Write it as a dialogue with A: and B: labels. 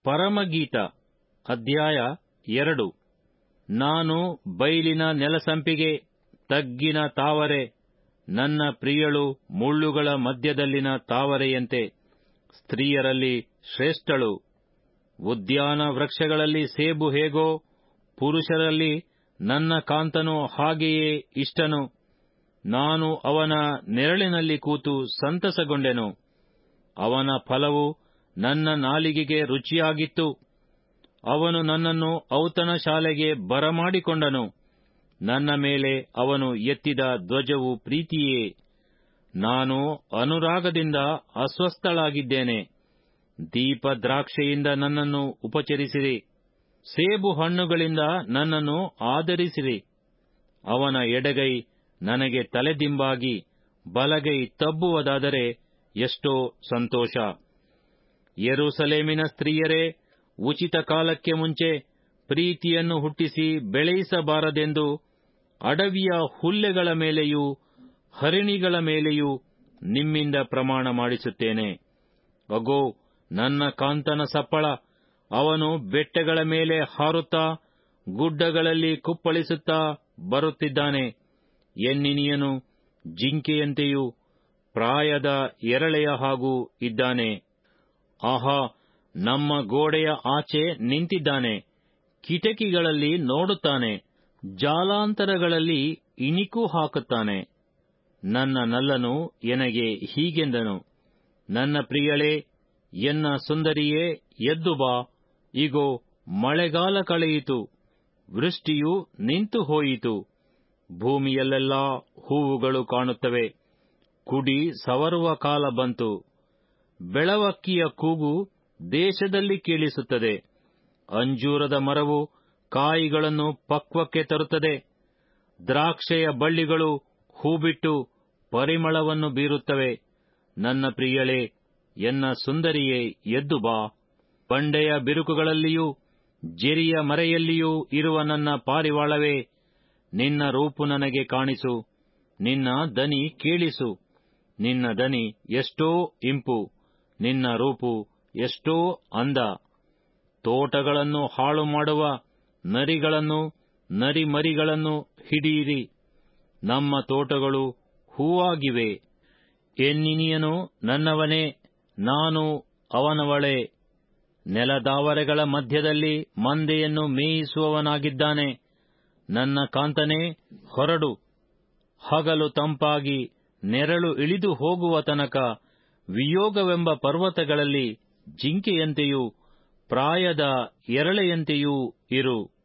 A: ಪರಮಗೀತ ಅಧ್ಯಾಯ ಎರಡು ನಾನು ಬೈಲಿನ ನೆಲಸಂಪಿಗೆ ತಗ್ಗಿನ ತಾವರೆ ನನ್ನ ಪ್ರಿಯಳು ಮುಳ್ಳುಗಳ ಮಧ್ಯದಲ್ಲಿನ ತಾವರೆಯಂತೆ ಸ್ತ್ರೀಯರಲ್ಲಿ ಶ್ರೇಷ್ಠಳು ಉದ್ಯಾನ ವೃಕ್ಷಗಳಲ್ಲಿ ಸೇಬು ಹೇಗೋ ಪುರುಷರಲ್ಲಿ ನನ್ನ ಕಾಂತನು ಹಾಗೆಯೇ ಇಷ್ಟನು ನಾನು ಅವನ ನೆರಳಿನಲ್ಲಿ ಕೂತು ಸಂತಸಗೊಂಡೆನು ಅವನ ಫಲವು ನನ್ನ ನಾಲಿಗೆಗೆ ರುಚಿಯಾಗಿತ್ತು ಅವನು ನನ್ನನ್ನು ಔತಣ ಶಾಲೆಗೆ ಬರಮಾಡಿಕೊಂಡನು ನನ್ನ ಮೇಲೆ ಅವನು ಎತ್ತಿದ ಧ್ವಜವು ಪ್ರೀತಿಯೇ ನಾನು ಅನುರಾಗದಿಂದ ಅಸ್ವಸ್ಥಳಾಗಿದ್ದೇನೆ ದೀಪ ದ್ರಾಕ್ಷೆಯಿಂದ ನನ್ನನ್ನು ಉಪಚರಿಸಿರಿ ಸೇಬು ಹಣ್ಣುಗಳಿಂದ ನನ್ನನ್ನು ಆದರಿಸಿರಿ ಅವನ ಎಡಗೈ ನನಗೆ ತಲೆದಿಂಬಾಗಿ ಬಲಗೈ ತಬ್ಬುವುದಾದರೆ ಎಷ್ಟೋ ಸಂತೋಷ ಯೆರೂಸಲೇಮಿನ ಸ್ತ್ರೀಯರೇ ಉಚಿತ ಕಾಲಕ್ಕೆ ಮುಂಚೆ ಪ್ರೀತಿಯನ್ನು ಹುಟ್ಟಿಸಿ ಬೆಳೆಯಿಸಬಾರದೆಂದು ಅಡವಿಯ ಹುಲ್ಲೆಗಳ ಮೇಲೆಯೂ ಹರಿಣಿಗಳ ಮೇಲೆಯೂ ನಿಮ್ಮಿಂದ ಪ್ರಮಾಣ ಮಾಡಿಸುತ್ತೇನೆ ಅಗೋ ನನ್ನ ಕಾಂತನ ಸಪ್ಪಳ ಅವನು ಬೆಟ್ಟಗಳ ಮೇಲೆ ಹಾರುತ್ತಾ ಗುಡ್ಡಗಳಲ್ಲಿ ಕುಪ್ಪಳಿಸುತ್ತಾ ಬರುತ್ತಿದ್ದಾನೆ ಎನ್ನಿನಿಯನು ಜಿಂಕೆಯಂತೆಯೂ ಪ್ರಾಯದ ಎರಳೆಯ ಹಾಗೂ ಇದ್ದಾನೆ ಆಹಾ ನಮ್ಮ ಗೋಡೆಯ ಆಚೆ ನಿಂತಿದ್ದಾನೆ ಕಿಟಕಿಗಳಲ್ಲಿ ನೋಡುತ್ತಾನೆ ಜಾಲಾಂತರಗಳಲ್ಲಿ ಇಣಿಕು ಹಾಕುತ್ತಾನೆ ನನ್ನ ನಲ್ಲನು ಎನಗೆ ಹೀಗೆಂದನು ನನ್ನ ಪ್ರಿಯಳೇ ಎನ್ನ ಸುಂದರಿಯೇ ಎದ್ದು ಬಾ ಇಗೋ ಮಳೆಗಾಲ ಕಳೆಯಿತು ವೃಷ್ಟಿಯು ನಿಂತು ಹೋಯಿತು ಭೂಮಿಯಲ್ಲೆಲ್ಲಾ ಹೂವುಗಳು ಕಾಣುತ್ತವೆ ಕುಡಿ ಸವರುವ ಕಾಲ ಬಂತು ಬೆಳವಕ್ಕಿಯ ಕೂಗು ದೇಶದಲ್ಲಿ ಕೇಳಿಸುತ್ತದೆ ಅಂಜೂರದ ಮರವು ಕಾಯಿಗಳನ್ನು ಪಕ್ವಕ್ಕೆ ತರುತ್ತದೆ ದ್ರಾಕ್ಷೆಯ ಬಳ್ಳಿಗಳು ಹೂಬಿಟ್ಟು ಪರಿಮಳವನ್ನು ಬೀರುತ್ತವೆ ನನ್ನ ಪ್ರಿಯಳೇ ಎನ್ನ ಸುಂದರಿಯೇ ಎದ್ದು ಬಾ ಬಂಡೆಯ ಬಿರುಕುಗಳಲ್ಲಿಯೂ ಜೆರಿಯ ಮರೆಯಲ್ಲಿಯೂ ಇರುವ ನನ್ನ ಪಾರಿವಾಳವೇ ನಿನ್ನ ರೂಪು ನನಗೆ ಕಾಣಿಸು ನಿನ್ನ ದನಿ ಕೇಳಿಸು ನಿನ್ನ ದನಿ ಎಷ್ಟೋ ಇಂಪು ನಿನ್ನ ರೂಪು ಎಷ್ಟೋ ಅಂದ ತೋಟಗಳನ್ನು ಹಾಳು ಮಾಡುವ ನರಿಗಳನ್ನು ನರಿಮರಿಗಳನ್ನು ಹಿಡಿಯಿರಿ ನಮ್ಮ ತೋಟಗಳು ಹೂವಾಗಿವೆ ಎನ್ನಿನಿಯನು ನನ್ನವನೇ ನಾನು ಅವನವಳೇ ನೆಲದಾವರೆಗಳ ಮಧ್ಯದಲ್ಲಿ ಮಂದೆಯನ್ನು ಮೇಯಿಸುವವನಾಗಿದ್ದಾನೆ ನನ್ನ ಕಾಂತನೇ ಹೊರಡು ಹಗಲು ತಂಪಾಗಿ ನೆರಳು ಇಳಿದು ಹೋಗುವ ತನಕ ವಿಯೋಗವೆಂಬ ಪರ್ವತಗಳಲ್ಲಿ ಜಿಂಕೆಯಂತೆಯೂ ಪ್ರಾಯದ ಎರಳೆಯಂತೆಯೂ ಇರು